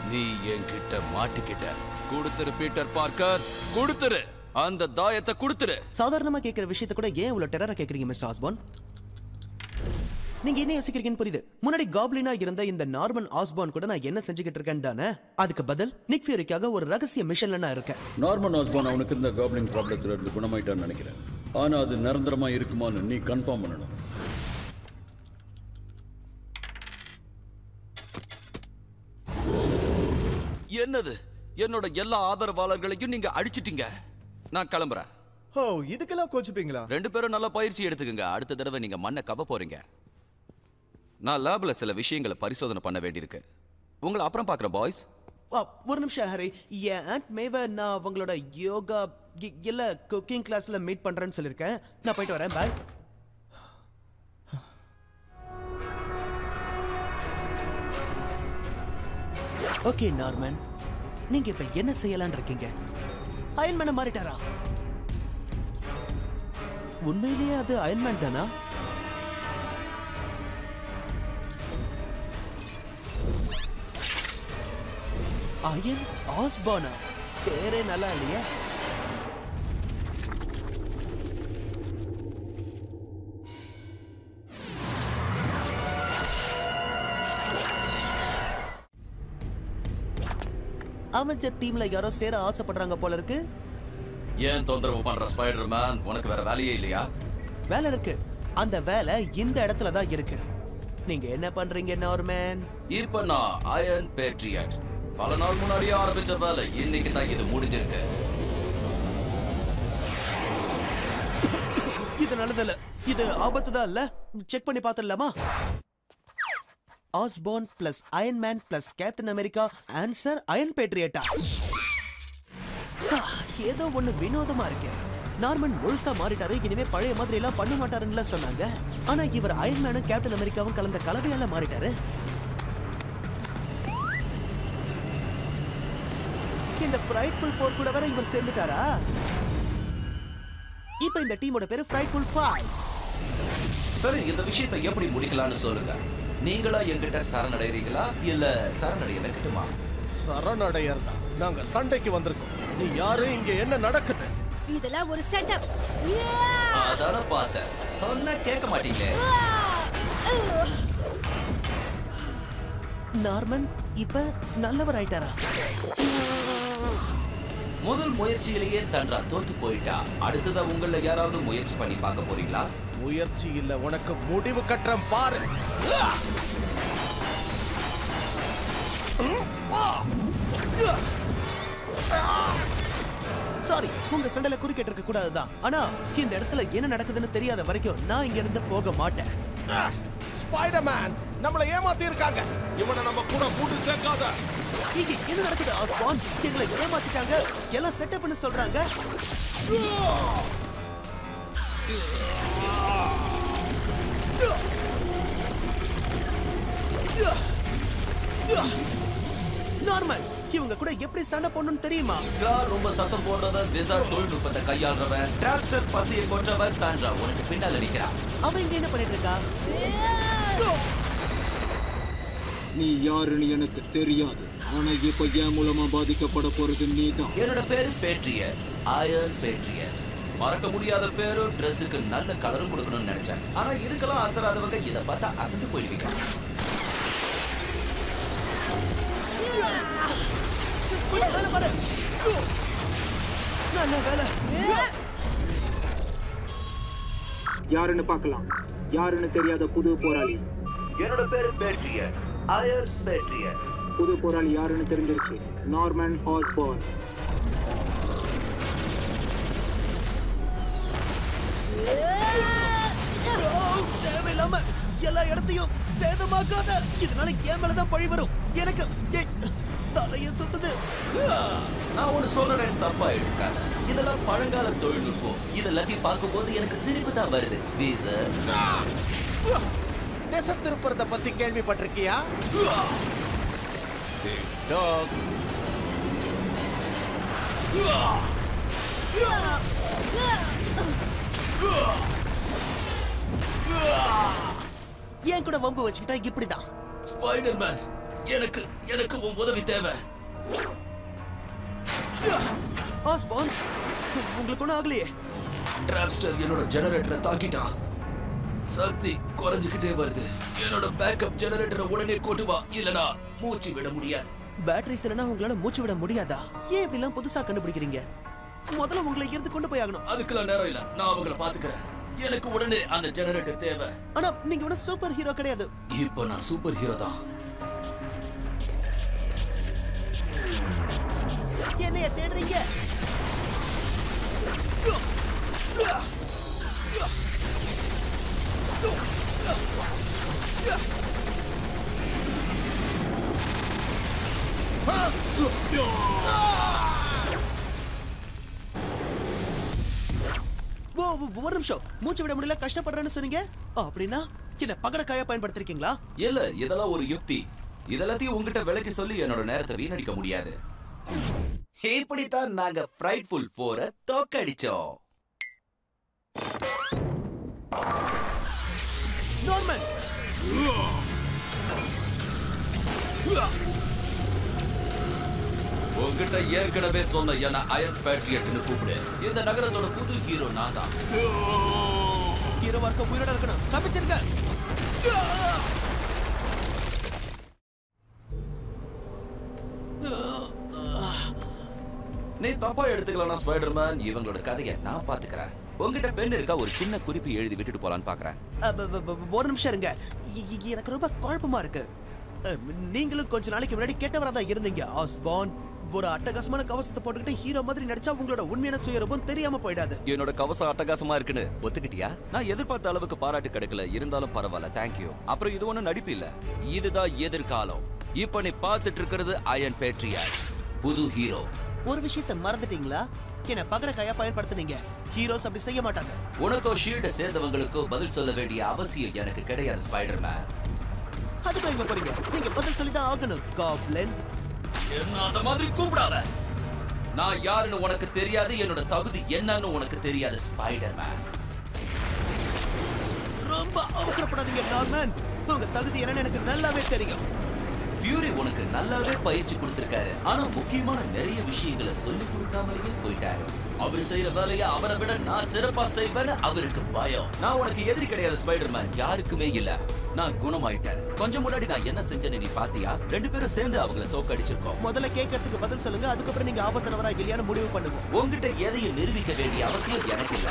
நீ என்கிட்ட மாட்டிக்கிட்ட கொடுத்துரு பீட்டர் பார்க்கர் கொடுத்துரு அந்த தாயத்தை கொடுத்துரு சாதாரணமா கேட்கிற விஷயத்த கூட ஏன் இவ்வளவு டெரரா கேக்குறீங்க மிஸ்டர் ஆஸ்பான் நீங்க என்ன யோசிக்கிறீங்கன்னு புரியுது முன்னாடி காப்ளினா இருந்த இந்த நார்மன் ஆஸ்பான் கூட நான் என்ன செஞ்சுக்கிட்டு இருக்கேன்னு தானே அதுக்கு பதில் நிக் ஃபியூரிக்காக ஒரு ரகசிய மிஷன்ல நான் இருக்கேன் நார்மன் ஆஸ்பான் அவனுக்கு இருந்த காப்ளின் ப்ராப்ளத்துல இருந்து குணமாயிட்டான்னு நினைக்கிறேன் ஆனா அது நிரந்தரமா இருக்குமான்னு நீ கன்ஃபார்ம் பண்ணணும் என்னது என்னோட எல்லா ஆதரவாளர்களையும் நீங்க அடிச்சிட்டீங்க நான் கிளம்புறேன் ஓ இதுக்கெல்லாம் கோச்சுப்பீங்களா ரெண்டு பேரும் நல்ல பயிற்சி எடுத்துக்கங்க அடுத்த தடவை நீங்க மண்ணை கவ போறீங்க நான் லேப்ல சில விஷயங்களை பரிசோதனை பண்ண வேண்டியிருக்கு உங்களை அப்புறம் பார்க்குறேன் பாய்ஸ் ஆ, ஒரு நிமிஷம் ஹரி என் ஆண்ட் மேவ நான் அவங்களோட யோகா இ- இல்ல குக்கிங் கிளாஸ்ல மீட் பண்றேன்னு சொல்லியிருக்கேன் நான் போயிட்டு வரேன் பாய் ஓகே நார்மன் நீங்க இப்ப என்ன செய்யலாம்னு இருக்கீங்க அயன்மேன மாறிட்டாரா உண்மையிலேயே அது அயன்மேன் தானா அயன் ஆஸ்பானா பேரே நல்லா இல்லையா அவெஞ்சர் டீம்ல யாரோ சேர ஆசைப்படுறாங்க போல இருக்கு ஏன் தொந்தரவு பண்ற ஸ்பைடர் மேன் உனக்கு வேற வேலையே இல்லையா வேலை இருக்கு அந்த வேலை இந்த இடத்துல தான் இருக்கு நீங்க என்ன பண்றீங்க நார்மேன் இப்ப நான் அயன் பேட்ரியட் பல நாள் முன்னாடியே ஆரம்பிச்ச வேலை இன்னைக்கு தான் இது முடிஞ்சிருக்கு இது நல்லதில்ல இது ஆபத்து தான் இல்ல செக் பண்ணி பார்த்துடலாமா ஆஸ்பான் plus Iron Man plus Captain America answer iron பேட்ரியட்டா ஏதோ ஒண்ணு வினோதமா இருக்கு நார்மன் முழுசா மாறிட்டாரு இனிமே பழைய மாதிரி எல்லாம் பண்ண மாட்டாருன்னு சொன்னாங்க ஆனா இவர் அயன் மேனும் கேப்டன் அமெரிக்காவும் கலந்த கலவையால மாறிட்டாரு இந்த ஃப்ரைட்ஃபுல் ஃபோர் கூட வேற இவர் சேர்ந்துட்டாரா இப்போ இந்த டீமோட பேரு ஃப்ரைட்ஃபுல் ஃபைவ் சரி இந்த விஷயத்தை எப்படி முடிக்கலாம்னு சொல்லுங்க நீங்களா என்கிட்ட சரணடைறீங்களா இல்ல சரணடைய வைக்கட்டுமா சரணடையர்தா நாங்க சண்டைக்கு வந்திருக்கோம் நீ யாரு இங்க என்ன நடக்குது இதெல்லாம் ஒரு செட்டப் அதான பார்த்தேன் சொன்னா கேட்க மாட்டீங்களே நார்மன் இப்ப நல்லவர் ஆயிட்டாரா முதல் முயற்சியிலேயே தன்றா தோத்து போயிட்டா அடுத்ததா உங்கள யாராவது முயற்சி பண்ணி பார்க்க போறீங்களா முயற்சி இல்ல உனக்கு முடிவு கட்டுறேன் பாரு சாரி உங்க சண்டையில குறுக்கிட்டு இருக்க கூடாதுதான் ஆனா இந்த இடத்துல என்ன நடக்குதுன்னு தெரியாத வரைக்கும் நான் இங்க இருந்து போக மாட்டேன் ஸ்பைடர்மேன் நம்மள ஏமாத்தி இருக்காங்க இவனை நம்ம கூட கூட்டு சேர்க்காத இங்க என்ன நடக்குது ஆஸ்பான் எங்களை ஏமாத்திட்டாங்க எல்லாம் செட்டப்னு சொல்றாங்க நார்மல் இவங்க கூட எப்படி சண்டை போடணும்னு தெரியுமா யார் ரொம்ப சத்தம் போடுறவன் விசார்ட் தொழில்நுட்பத்தை கையாளுறவன் டிரான்ஸ்டர் பசியை கொன்றவன் தான்றா உனக்கு பின்னால நிக்கிறான் அவன் இங்க என்ன பண்ணிட்டு இருக்கா நீ யாருன்னு எனக்கு தெரியாது ஆனா இப்ப என் மூலமா பாதிக்கப்பட போறது நீதான் என்னோட பேரு பேட்ரியர் அயன் பேட்ரியர் மறக்க முடியாத பேரும் ட்ரெஸ்ஸுக்கு நல்ல கலரும் கொடுக்கணும்னு நினைச்சேன் ஆனா இதுக்கெல்லாம் அசராதவங்க இதை பார்த்தா அசந்து போயிடுவீங்க கொஞ்சம் வேலை பாரு நல்ல வேலை யாருன்னு பார்க்கலாம் யாருன்னு தெரியாத புது போராளி என்னோட பேரு பேட்ரியர் அயன் பேட்ரியர் புது போராளி யாருன்னு தெரிஞ்சிருச்சு நார்மன் ஆஸ்பான் ஓ, தேவையில்லாம எல்லா இடத்தையும் சேதமாக்காத இதனால என் மேலதான் பழி வரும் எனக்கு ஏய், தலைய சுத்துது நான் ஒண்ணு சொல்றேன் தப்பா எடுக்காத இதெல்லாம் பழங்கால தொழில்நுட்பம் இதெல்லாத்தையும் பார்க்கும்போது எனக்கு சிரிப்பு தான் வருது வீசர் திசை திருப்புறத பத்தி கேள்விப்பட்டிருக்கியா டாக் என் கூட வம்பு வச்சுக்கிட்டா இப்படிதான் ஸ்பைடர்மேன் எனக்கு எனக்கு உன் உதவி தேவை ஆஸ்பான் உங்களுக்கு ஒன்றும் ஆகலையே டிராப்ஸ்டர் என்னோட ஜெனரேட்டரை தாக்கிட்டான் சக்தி குறைஞ்சுக்கிட்டே வருது என்னோட பேக்கப் ஜெனரேட்டரை உடனே கொண்டு வா இல்லனா மூச்சு விட முடியாது பேட்டரிஸ் இல்லைன்னா உங்களால மூச்சு விட முடியாதா ஏன் இப்படிலாம் புதுசா கண்டுபிடிக்கிறீங்க முதல்ல உங்களை இருந்து கொண்டு போய் ஆகணும் அதுக்கெல்லாம் நேரம் இல்ல நான் அவங்கள பாத்துக்கிறேன் எனக்கு உடனே அந்த ஜெனரேட்டர் தேவை ஆனா நீங்க விட சூப்பர் ஹீரோ கிடையாது இப்போ நான் சூப்பர் ஹீரோ தான் என்னைய தேடுறீங்க ஓ, ஓ, ஒரு நிமிஷம் மூச்சு விட முடியல கஷ்டப்படுறேன்னு சொன்னீங்க அப்படின்னா என்ன பகடக்காயா பயன்படுத்திருக்கீங்களா இல்ல இதெல்லாம் ஒரு யுக்தி இதெல்லாத்தையும் உங்ககிட்ட விலைக்கு சொல்லி என்னோட நேரத்தை வீணடிக்க முடியாது இப்படித்தான் நாங்க ஃப்ரைட்ஃபுல் போர தோக்கடிச்சோம் நார்மன் உங்ககிட்ட ஏற்கனவே சொன்ன என்ன அயன் பேட்ரியட்னு கூப்பிடு இந்த நகரத்தோட புது ஹீரோ நான் தான் ஹீரோவா இருக்க உயிரோட இருக்கணும் தப்பிச்சிருங்க நீ தப்பா எடுத்துக்கலாம் ஸ்பைடர்மேன் இவங்களோட கதையை நான் பாத்துக்கிறேன் உங்ககிட்ட பெண் இருக்கா ஒரு சின்ன குறிப்பு எழுதி விட்டுட்டு போலான்னு பாக்குறேன் அ, ப, ப, ப, ஒரு நிமிஷம் இருங்க இ- இ- எனக்கு ரொம்ப குழப்பமா இருக்கு அ, நீங்களும் கொஞ்ச நாளைக்கு முன்னாடி கெட்டவரா தான் இருந்தீங்க ஆஸ்பான் ஒரு அட்டகாசமான கவசத்தை போட்டுக்கிட்டு ஹீரோ மாதிரி நடிச்சா உங்களோட உண்மையான சுயரூபம் தெரியாம போயிடாது என்னோட கவசம் அட்டகாசமா இருக்குன்னு ஒத்துக்கிட்டியா நான் எதிர்பார்த்த அளவுக்கு பாராட்டு கிடைக்கல இருந்தாலும் பரவாயில்ல தேங்க்யூ அப்புறம் இது ஒண்ணும் நடிப்பு இல்ல இதுதான் எதிர்காலம் இப்ப நீ பார்த்துட்டு இருக்கிறது அயன் பேட்ரியா புது ஹீரோ ஒரு விஷயத்த மறந்துட்டீங்களா என்ன பகடக்காயா பயன்படுத்துனீங்க ஹீரோஸ் அப்படி செய்ய மாட்டாங்க உனக்கோ ஷீல்ட சேர்ந்தவங்களுக்கோ பதில் சொல்ல வேண்டிய அவசியம் எனக்கு கிடையாது ஸ்பைடர்மேன் அதுக்கு எங்க போறீங்க நீங்க பதில் சொல்லி தான் ஆகணும் காப்லன் என்ன அந்த மாதிரி கூப்பிடாத நான் யாருன்னு உனக்கு தெரியாது என்னோட தகுதி என்னன்னு உனக்கு தெரியாது ஸ்பைடர்மேன் ரொம்ப அவசரப்படாதீங்க நார்மன் உங்க தகுதி என்னன்னு எனக்கு நல்லாவே தெரியும் ஃபியூரி உனக்கு நல்லாவே பயிற்சி கொடுத்திருக்காரு ஆனா முக்கியமான நிறைய விஷயங்களை சொல்லி கொடுக்காமலேயே போயிட்டாரு அவர் செய்யற வேலையை அவரை விட நான் சிறப்பா செய்வேன்னு அவருக்கு பயம் நான் உனக்கு எதிரி கிடையாது ஸ்பைடர்மேன் யாருக்குமே இல்ல நான் குணமாயிட்டேன் கொஞ்சம் முன்னாடி நான் என்ன செஞ்சேன்னு நீ பாத்தியா ரெண்டு பேரும் சேர்ந்து அவங்கள தோக்கடிச்சிருக்கோம் முதல்ல கேட்கறதுக்கு பதில் சொல்லுங்க அதுக்கப்புறம் நீங்க ஆபத்தானவரா இல்லையான்னு முடிவு பண்ணுவோம் உன்கிட்ட எதையும் நிரூபிக்க வேண்டிய அவசியம் எனக்கு இல்ல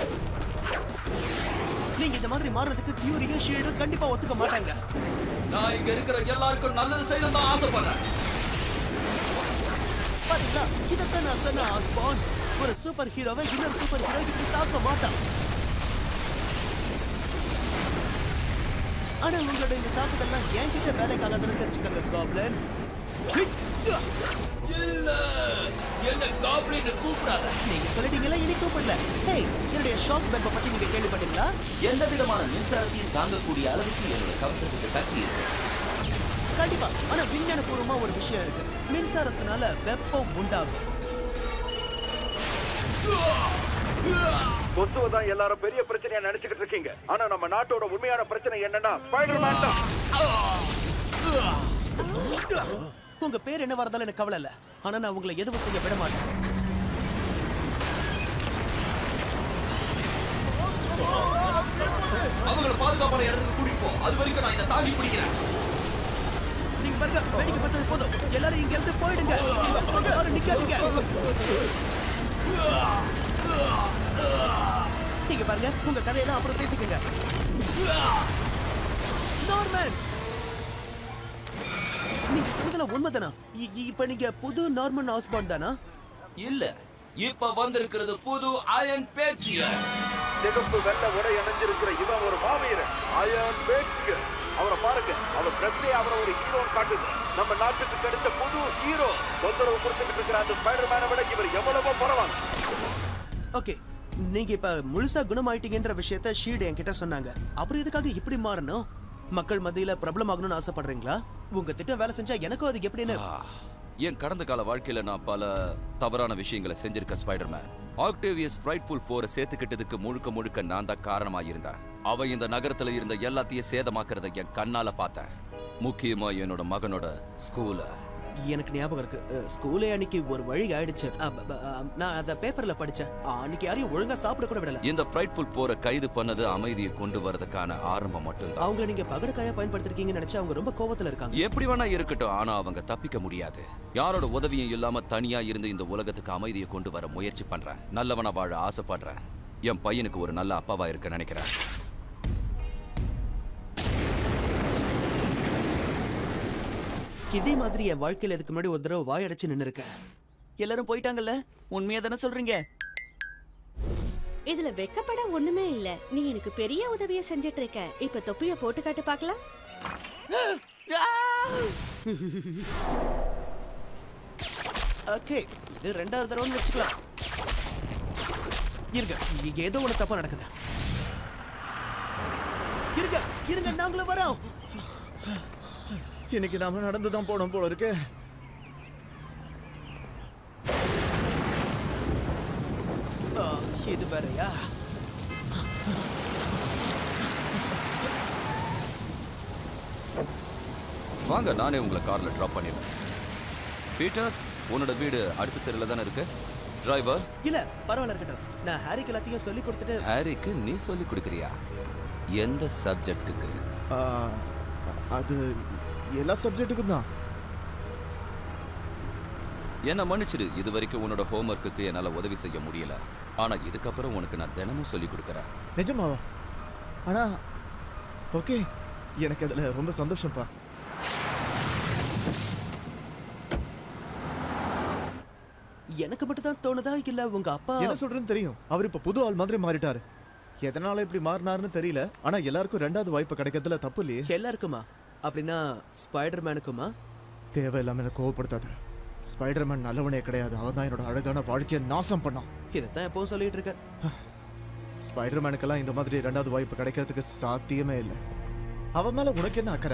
நீங்க இந்த மாதிரி மாறுறதுக்கு ஃபியூரியும் ஷீல்டும் கண்டிப்பா ஒத்துக்க மாட்டாங்க நான் இங்க இருக்கிற எல்லாருக்கும் நல்லது செய்யணும் தான் ஆசைப்படுறேன் பாத்தீங்களா இதத்தான் நான் சொன்ன ஆஸ்பான் ஒரு சூப்பர் ஹீரோவை இன்னொரு சூப்பர் ஹீரோ இப்படி தாக்க மாட்டான் ஆனா உங்களோட இந்த தாக்குதல்லாம் என்கிட்ட வேலைக்காகாதுன்னு தெரிஞ்சுக்கங்க காப்லன் இல்ல என்ன காப்ளின்னு கூப்பிடாத நீங்க சொல்லிட்டீங்களா இனி கூப்பிடல ஹேய் என்னுடைய ஷாக் வெப்ப பத்தி நீங்க கேள்விப்பட்டீங்களா எந்த விதமான மின்சாரத்தையும் தாங்கக்கூடிய அளவுக்கு என்னோட கவசத்துக்கு சக்தி இருக்கு கண்டிப்பா ஆனா விஞ்ஞான பூர்வமா ஒரு விஷயம் இருக்கு மின்சாரத்தினால வெப்பம் உண்டாகும் கொசுவை தான் எல்லாரும் பெரிய பிரச்சனையா நினைச்சுக்கிட்டு இருக்கீங்க ஆனா நம்ம நாட்டோட உண்மையான பிரச்சனை என்னன்னா ஸ்பைடர்மேன் தான் உங்க பேர் என்ன வரதாலும் எனக்கு கவலை இல்ல ஆனா நான் உங்களை எதுவும் செய்ய விட மாட்டேன் அவங்கள பாதுகாப்பான இடத்துக்கு கூட்டிட்டு போ அது வரைக்கும் நான் இதை தாங்கி பிடிக்கிறேன் நீங்க பாருங்க வேடிக்கை பார்த்தது போதும் எல்லாரும் இங்க இருந்து போயிடுங்க இங்க யாரும் நிக்காதீங்க நீங்க பாருங்க உங்க கதையெல்லாம் அப்புறம் பேசிக்கங்க நார்மன் நீங்க சொன்னதுல உண்மைதானா இ- இ- இப்ப நீங்க புது நார்மன் ஆஸ்பாண்ட் தானா இல்ல இப்ப வந்திருக்கிறது புது அயன் பேட்ரியர் சிகப்பு வெள்ள உடை அணிஞ்சிருக்கிற இவன் ஒரு மாவீரன் அயன் பேட்ஸ்கர் அவரை பாருங்க அவர் பிரச்சனையை அவரை ஒரு ஹீரோ காட்டுது நம்ம நாட்டுக்கு கிடைச்ச புது ஹீரோ தொந்தரவு கொடுத்துக்கிட்டு இருக்கிற அந்த ஸ்பைடர்மேனை விட இவர் எவ்வளவோ பரவாங்க ஓகே நீங்க இப்ப முழுசா குணமாயிட்டீங்கன்ற விஷயத்த ஷீட் என்கிட்ட சொன்னாங்க அப்புறம் இதுக்காக இப்படி மாறணும் மக்கள் மத்தியில பிரபலம் ஆகணும்னு ஆசைப்படுறீங்களா உங்க திட்டம் வேலை செஞ்சா எனக்கும் அது எப்படின்னு என் கடந்த கால வாழ்க்கையில நான் பல தவறான விஷயங்களை செஞ்சிருக்கேன் ஸ்பைடர்மேன் ஆக்டேவியஸ் ஃப்ரைட்ஃபுல் ஃபோரை சேர்த்துக்கிட்டதுக்கு முழுக்க முழுக்க நான் தான் காரணமா இருந்தேன் அவன் இந்த நகரத்துல இருந்த எல்லாத்தையும் சேதமாக்குறத என் கண்ணால பார்த்தேன் முக்கியமா என்னோட மகனோட ஸ்கூல எனக்கு ஞாபகம் இருக்கு அஹ், ஸ்கூலே அன்னைக்கு ஒரு வழி ஆயிடுச்சு அ, ப, ப, அ, நான் அத பேப்பர்ல படிச்சேன் அ, அன்னைக்கு யாரையும் ஒழுங்கா சாப்பிட கூட விடல இந்த ஃப்ரைட்ஃபுல் ஃபோரை கைது பண்ணது அமைதியை கொண்டு வரதுக்கான ஆரம்பம் மட்டும்தான் அவங்கள நீங்க பகடக்காயா பயன்படுத்திருக்கீங்கன்னு நினைச்சு அவங்க ரொம்ப கோவத்துல இருக்காங்க எப்படி வேணா இருக்கட்டும் ஆனா அவங்க தப்பிக்க முடியாது யாரோட உதவியும் இல்லாம தனியா இருந்து இந்த உலகத்துக்கு அமைதியை கொண்டு வர முயற்சி பண்றேன் நல்லவனா வாழ ஆசைப்படுறேன் என் பையனுக்கு ஒரு நல்ல அப்பாவா இருக்க நினைக்கிறேன் இதே மாதிரி என் வாழ்க்கையில இதுக்கு முன்னாடி ஒரு தடவை வாயடைச்சு நின்னு இருக்கேன் எல்லாரும் போயிட்டாங்கல்ல உண்மையா தானே சொல்றீங்க இதுல வெக்கப்பட ஒண்ணுமே இல்ல நீ எனக்கு பெரிய உதவிய செஞ்சுட்டு இருக்க இப்ப தொப்பிய போட்டு காட்டு பார்க்கலாம் ஓகே இது ரெண்டாவது தடவை வச்சுக்கலாம் இருங்க இங்க ஏதோ ஒண்ணு தப்பா நடக்குது இருங்க இருங்க நாங்களும் வரோம் இன்னைக்கு நாம நடந்து தான் போனோம் போல இருக்கு ஆ, இது வேறயா வாங்க நானே உங்களை கார்ல டிராப் பண்ணிடுறேன் பீட்டர் உன்னோட வீடு அடுத்த தெருல தானே இருக்கு டிரைவர் இல்ல பரவாயில்ல இருக்கட்டும் நான் ஹாரிக்கு எல்லாத்தையும் சொல்லி கொடுத்துட்டு ஹாரிக்கு நீ சொல்லி கொடுக்குறியா எந்த சப்ஜெக்ட்டுக்கு ஆ, அது எல்லா சப்ஜெக்ட்டுக்கும் தான் என்ன மன்னிச்சிடு இது வரைக்கும் உன்னோட ஹோம்ஒர்க்குக்கு என்னால உதவி செய்ய முடியல ஆனா இதுக்கப்புறம் உனக்கு நான் தினமும் சொல்லி கொடுக்குறேன் நிஜமாவா ஆனா ஓகே எனக்கு அதுல ரொம்ப சந்தோஷம்ப்பா எனக்கு மட்டும் தான் தோணுதா இல்ல உங்க அப்பா என்ன சொல்றேன்னு தெரியும் அவர் இப்ப புது ஆள் மாதிரி மாறிட்டாரு எதனால இப்படி மாறினாருன்னு தெரியல ஆனா எல்லாருக்கும் ரெண்டாவது வாய்ப்பு கிடைக்கிறதுல தப்பு இல்லையே எல்லாருக்குமா அப்படின்னா ஸ்பைடர் மேனுக்குமா தேவையில்லாம என்ன கோவப்படுத்தாத ஸ்பைடர்மேன் நல்லவனே கிடையாது அவன் தான் என்னோட அழகான வாழ்க்கையை நாசம் பண்ணான் இதைத்தான் எப்பவும் சொல்லிட்டு இருக்க ஸ்பைடர்மேனுக்கெல்லாம் இந்த மாதிரி ரெண்டாவது வாய்ப்பு கிடைக்கிறதுக்கு சாத்தியமே இல்லை அவன் மேல உனக்கு என்ன அக்கறை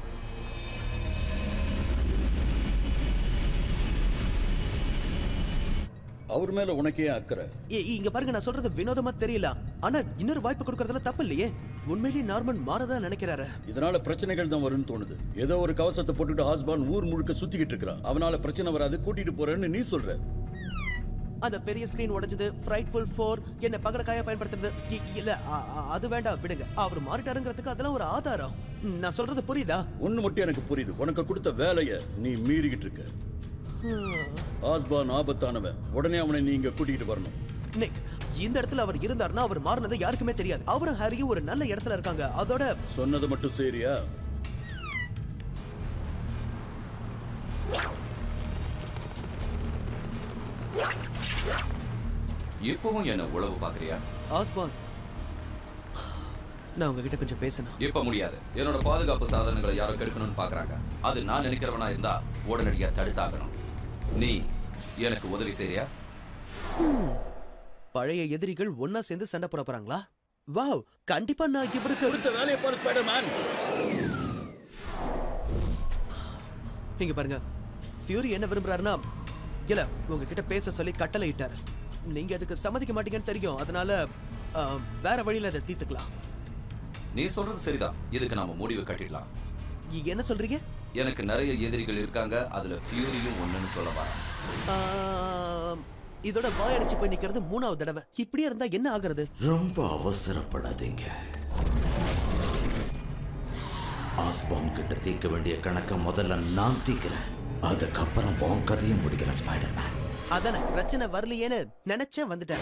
அவர் மேல உனக்கே அக்கறை இ- இங்க பாருங்க நான் சொல்றது வினோதமா தெரியல ஆனா இன்னொரு வாய்ப்பு கொடுக்கறதுல தப்பு இல்லையே உண்மையிலேயே நார்மன் மாறதான் நினைக்கிறாரு இதனால பிரச்சனைகள் தான் வரும்னு தோணுது ஏதோ ஒரு கவசத்தை போட்டுட்டு ஹாஸ்பான் ஊர் முழுக்க சுத்திக்கிட்டு இருக்கிறான் அவனால பிரச்சனை வராது கூட்டிட்டு போறேன்னு நீ சொல்ற அந்த பெரிய ஸ்கிரீன் உடைஞ்சது ஃப்ரைட்ஃபுல் ஃபோர் என்ன பகலக்காயா பயன்படுத்துறது இ- இல்ல அ- அ- அது வேண்டாம் விடுங்க அவர் மாறிட்டாருங்கிறதுக்கு அதெல்லாம் ஒரு ஆதாரம் ம், நான் சொல்றது புரியுதா ஒண்ணு மட்டும் எனக்கு புரியுது உனக்கு கொடுத்த வேலைய நீ மீறிக்கிட்டு இருக்க ஆஸ்பான் ஆபத்தானவன் உடனே அவனை நீ இங்க கூட்டிட்டு வரணும் நிக் இந்த இடத்துல அவர் இருந்தாருன்னா அவர் மாறினது யாருக்குமே தெரியாது அவரும் ஹாரியும் ஒரு நல்ல இடத்துல இருக்காங்க அதோட சொன்னதை மட்டும் சரியா இப்பவும் என்ன உழவு பாக்குறியா ஆஸ்பான் நான் உங்ககிட்ட கொஞ்சம் பேசணும் இப்ப முடியாது என்னோட பாதுகாப்பு சாதனங்களை யாரோ கெடுக்கணும்னு பாக்குறாங்க அது நான் நினைக்கிறவனா இருந்தா உடனடியா தடுத்தாகணும் நீ எனக்கு உதவி செய்றியா பழைய எதிரிகள் ஒன்னா சேர்ந்து சண்டை போட போறாங்களா வாவ் கண்டிப்பா நான் இவருக்கு கொடுத்த வேலையை பாரு ஸ்பைடர்மேன் இங்க பாருங்க ஃபியூரி என்ன விரும்புறாருன்னா இல்ல உங்ககிட்ட பேச சொல்லி கட்டளை இட்டாரு நீங்க அதுக்கு சம்மதிக்க மாட்டீங்கன்னு தெரியும் அதனால ஆ, வேற வழியில அதை தீர்த்துக்கலாம் நீ சொல்றது சரிதான் இதுக்கு நாம முடிவு கட்டிடலாம் இ- என்ன சொல்றீங்க எனக்கு நிறைய எதிரிகள் இருக்காங்க அதுல ஃபியூரியும் ஒண்ணுன்னு சொல்ல வரேன் ஆ, இதோட வாயடிச்சு போய் நிக்கிறது மூணாவது தடவை இப்படியே இருந்தா என்ன ஆகுறது ரொம்ப அவசரப்படாதீங்க ஆஸ்பாம் கிட்ட தீர்க்க வேண்டிய கணக்கை முதல்ல நான் தீர்க்கிறேன் அதுக்கப்புறம் உன் கதையை முடிக்கிறேன் ஸ்பைடர்மேன் அதானே பிரச்சனை வரலையேன்னு நினைச்சேன் வந்துட்டேன்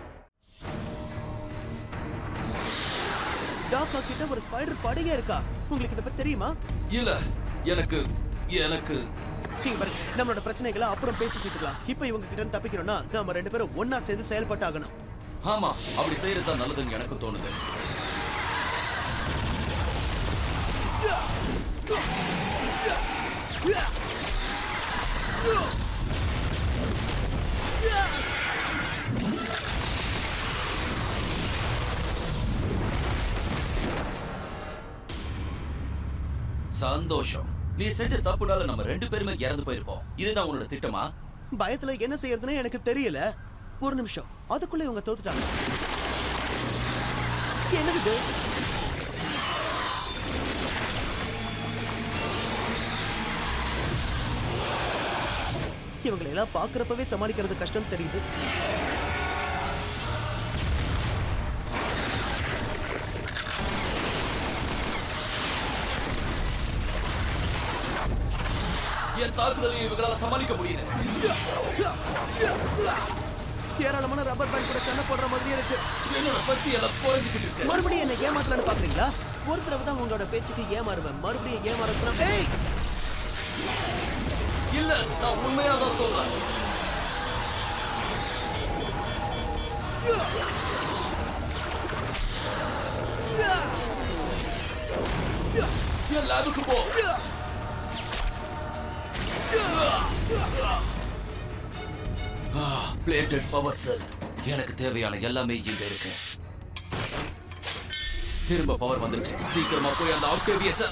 டாக் கிட்ட ஒரு ஸ்பைடர் படையே இருக்கா உங்களுக்கு இதை பத்தி தெரியுமா இல்ல எனக்கு எனக்கு நீங்க பாருங்க நம்மளோட பிரச்சனைகளை அப்புறம் பேசி தீர்த்துக்கலாம் இப்போ இவங்க கிட்ட இருந்து தப்பிக்கணும்னா நாம ரெண்டு பேரும் ஒண்ணா சேர்ந்து செயல்பட்டாகணும் ஆமா அப்படி செய்யறது தான் நல்லதுன்னு எனக்கு தோணுது சந்தோஷம் நீ செஞ்ச தப்புனால நம்ம ரெண்டு பேருமே இறந்து போயிருப்போம் இதுதான் உன்னோட திட்டமா பயத்துல என்ன செய்யறதுன்னு எனக்கு தெரியல ஒரு நிமிஷம் அதுக்குள்ள இவங்க தோத்துட்டாங்க என்னது இது இவங்களை எல்லாம் பாக்குறப்பவே சமாளிக்கிறது கஷ்டம் தெரியுது என் தாக்குதலையும் இவங்களால சமாளிக்க முடியுது ஏராளமான ரப்பர் பேண்ட் கூட சண்டை போடுற மாதிரியே இருக்கு என்னோட சக்தி எல்லாம் குறைஞ்சிக்கிட்டு இருக்கு மறுபடியும் என்ன ஏமாத்தலாம்னு பாக்குறீங்களா ஒரு தடவை தான் உங்களோட பேச்சுக்கு ஏமாறுவேன் மறுபடியும் ஏமாறதுனா ஏய் இல்ல நான் உண்மையா தான் சொல்றேன் என் லேபுக்கு போ பிளேட்டட் பவர் செல் எனக்கு தேவையான எல்லாமே இங்க இருக்கு திரும்ப பவர் வந்துருச்சு சீக்கிரமா போய் அந்த ஆக்டேவியஸ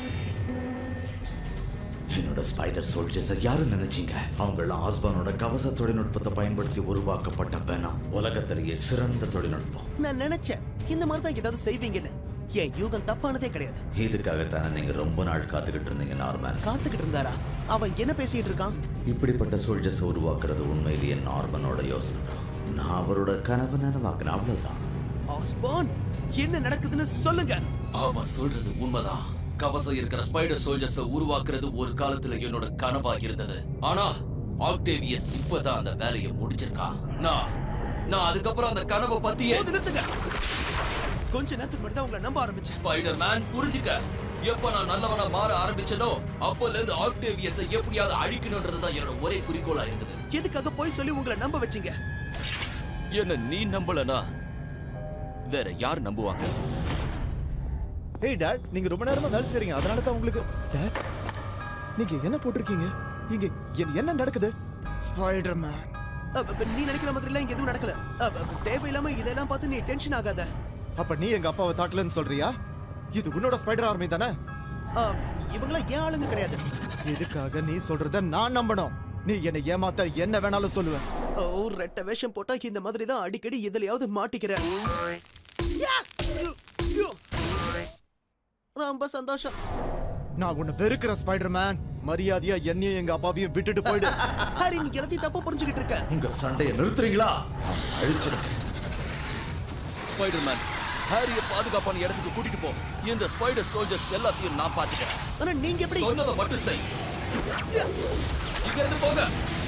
என்னோட ஸ்பைடர் சோல்ஜர்ஸ் யாரும் நினைச்சீங்க அவங்களாம் ஆஸ்பானோட கவச தொழில்நுட்பத்தை பயன்படுத்தி உருவாக்கப்பட்ட வேணாம் உலகத்திலேயே சிறந்த தொழில்நுட்பம் நான் நினைச்சேன் இந்த மாதிரி தான் ஏதாவது செய்வீங்கன்னு என் யூகம் தப்பானதே கிடையாது இதுக்காகத்தானே நீங்க ரொம்ப நாள் காத்துக்கிட்டு இருந்தீங்க நார்மன் காத்துக்கிட்டு இருந்தாரா அவன் என்ன பேசிட்டு இருக்கான் இப்படிப்பட்ட சோல்ஜர்ஸ் உருவாக்குறது உண்மையிலேயே நார்மனோட யோசனை தான் நான் அவரோட கனவு நினைவாக்குறேன் அவ்வளவுதான் ஆஸ்பான் என்ன நடக்குதுன்னு சொல்லுங்க அவன் சொல்றது உண்மைதான் கவசம் இருக்கிற ஸ்பைடர் சோல்ஜர்ஸ் உருவாக்குறது ஒரு காலத்துல என்னோட கனவா இருந்தது ஆனா ஆக்டேவியஸ் இப்பதான் அந்த வேலையை முடிச்சிருக்கான் நான் நான் அதுக்கப்புறம் அந்த கனவை பத்தியே போது நிறுத்துங்க கொஞ்ச நேரத்துக்கு மட்டும் தான் உங்களை நம்ப ஆரம்பிச்சு ஸ்பைடர் மேன் புரிஞ்சுக்க எப்ப நான் நல்லவனா மாற ஆரம்பிச்சனோ அப்பல இருந்து ஆக்டேவியஸை எப்படியாவது அழிக்கணும்ன்றதுதான் என்னோட ஒரே குறிக்கோளா இருந்தது எதுக்காக போய் சொல்லி உங்களை நம்ப வச்சீங்க என்ன நீ நம்பலனா வேற யார் நம்புவாங்க ஏய் டாட் நீங்க ரொம்ப நேரமா வேலை செய்றீங்க அதனால தான் உங்களுக்கு டாட் நீங்க என்ன போட்டிருக்கீங்க இங்க என்ன- என்ன நடக்குது ஸ்பைடர் மேன் அப்ப, அப்ப, நீ நினைக்கிற மாதிரி எல்லாம் இங்க எதுவும் நடக்கல அப்ப, அப்ப, தேவையில்லாம இதெல்லாம் பார்த்து நீ டென்ஷன் ஆகாத அப்ப நீ எங்க அப்பாவை தாக்கலன்னு சொல்றியா இது உன்னோட ஸ்பைடர் ஆர்மி தானே ஆ, இவங்களாம் ஏன் ஆளுங்க கிடையாது இதுக்காக நீ சொல்றத நான் நம்பணும் நீ என்னை ஏமாத்த என்ன வேணாலும் சொல்லுவேன் ஓ ரெட்ட வேஷம் போட்டா இந்த மாதிரி தான் அடிக்கடி எதுலயாவது மாட்டிக்கிற யா! யு! யு! ரொம்ப சந்தோஷம் நான் உன்னை வெறுக்கிற ஸ்பைடர் மேன் மரியாதையா என்னையும் எங்க அப்பாவையும் விட்டுட்டு போயிடு ஹாரி நீ எல்லாத்தையும் தப்பா புரிஞ்சுக்கிட்டு இருக்க உங்க சண்டையை நிறுத்துறீங்களா அவனை அழிச்சிருக்கேன் ஸ்பைடர் மேன் ஹாரிய பாதுகாப்பான இடத்துக்கு கூட்டிட்டு போ இந்த ஸ்பைடர் சோல்ஜர்ஸ் எல்லாத்தையும் நான் பாத்துக்கிறேன் ஆனா நீங்க எப்படி சொன்னதை மட்டும் செய் இங்க இருந்து போங்க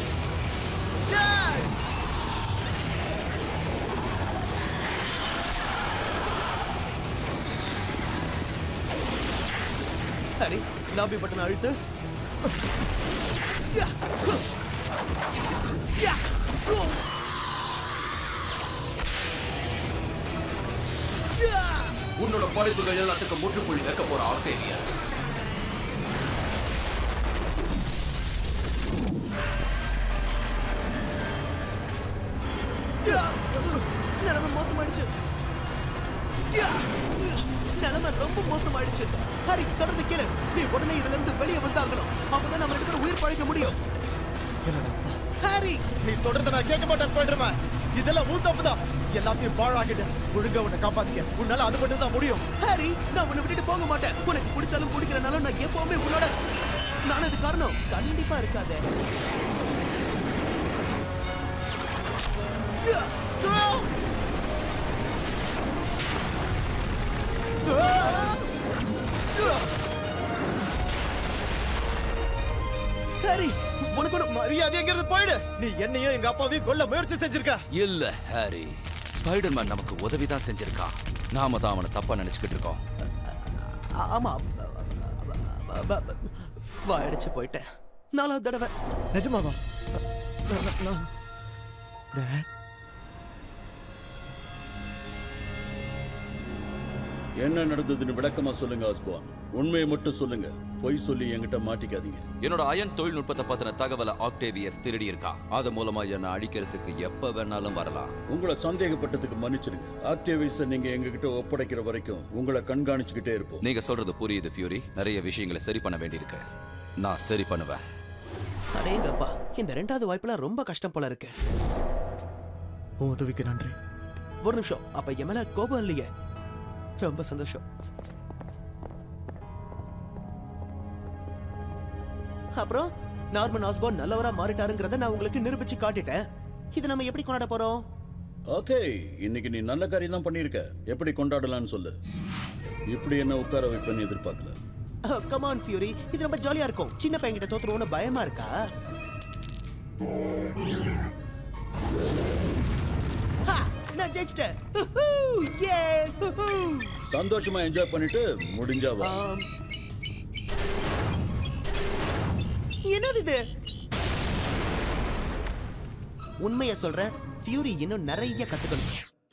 ஹாரி லாபி பட்டன் அழுத்து யா! யா! ஓ! யா! உன்னோட படைப்புகள் எல்லாத்துக்கும் முற்றுப்புள்ளி வைக்க போற ஆக்டேவியஸ் யா! நிலைமை மோசமாயிடுச்சு யா! நிலைமை ரொம்ப மோசமாயிடுச்சு ஹரி சொல்றது கேளு நீ உடனே இதுல இருந்து வெளியே வந்தாகணும் அப்பதான் நம்ம ரெண்டு பேரும் உயிர் பழைக்க முடியும் என்னடா ஹாரி நீ சொல்றத நான் கேட்க மாட்டேன் ஸ்பைடர் மேன் இதெல்லாம் உன் தப்பு தான் எல்லாத்தையும் பாழாக்கிட்ட ஒழுங்கா உன்னை காப்பாத்திக்க உன்னால அது மட்டும் தான் முடியும் ஹாரி நான் உன்னை விட்டுட்டு போக மாட்டேன் உனக்கு பிடிச்சாலும் பிடிக்கலனாலும் நான் எப்பவுமே உன்னோட நான் அது காரணம் கண்டிப்பா இருக்காதே யா! ஆ! ஆ! ஆ! ஹாரி உனக்கு ஒண்ணு மரியாதைங்கிறது போயிடு நீ என்னையும் எங்க அப்பாவையும் கொல்ல முயற்சி செஞ்சிருக்க இல்ல ஹாரி ஸ்பைடர் மேன் நமக்கு உதவி தான் செஞ்சிருக்கான் நாம தான் அவனை தப்பா நினைச்சுக்கிட்டு இருக்கோம் ஆ- ஆமா வாயடிச்சு போயிட்டேன் நாலாவது தடவை நிஜமாவா நான்- நான்- நான்- டேட் என்ன நடந்ததுன்னு விளக்கமா சொல்லுங்க ஆஸ்பான் உண்மையை மட்டும் சொல்லுங்க பொய் சொல்லி என்கிட்ட மாட்டிக்காதீங்க என்னோட அயன் தொழில்நுட்பத்தை பத்தின தகவலை ஆக்டேவியஸ் திருடி இருக்கான் அது மூலமா என்ன அழிக்கிறதுக்கு எப்ப வேணாலும் வரலாம் உங்களை சந்தேகப்பட்டதுக்கு மன்னிச்சிடுங்க ஆக்டிவைஸை நீங்க எங்ககிட்ட ஒப்படைக்கிற வரைக்கும் உங்களை கண்காணிச்சுக்கிட்டே இருப்போம் நீங்க சொல்றது புரியுது ஃபியூரி நிறைய விஷயங்களை சரி பண்ண வேண்டியிருக்கு நான் சரி பண்ணுவேன் அடேங்கப்பா இந்த ரெண்டாவது வாய்ப்புல ரொம்ப கஷ்டம் போல இருக்கு உன் உதவிக்கு நன்றி ஒரு நிமிஷம் அப்ப என் மேல கோபம் இல்லையே ரொம்ப சந்தோஷம் அப்புறம் நார்மன் ஆஸ்பான் நல்லவரா மாறிட்டாருங்கிறத நான் உங்களுக்கு நிரூபிச்சு காட்டிட்டேன் இது நம்ம எப்படி கொண்டாட போறோம் ஓகே இன்னைக்கு நீ நல்ல காரியம் தான் பண்ணியிருக்க எப்படி கொண்டாடலாம்னு சொல்லு இப்படி என்ன உட்கார வைப்பேன்னு எதிர்பார்க்கல கமான் ஃபியூரி இது ரொம்ப ஜாலியா இருக்கும் சின்ன பையன்கிட்ட தோத்துருவோம்னு பயமா இருக்கா ஹா, நான் ஜெயிச்சிட்டேன் ஹுஹூ, யே, ஹுஹூ. சந்தோஷமா என்ஜாய் பண்ணிட்டு முடிஞ்சா வா ஆம். என்னது இது உண்மையை சொல்றேன் ஃபியூரி இன்னும் நிறைய கத்துக்கணும்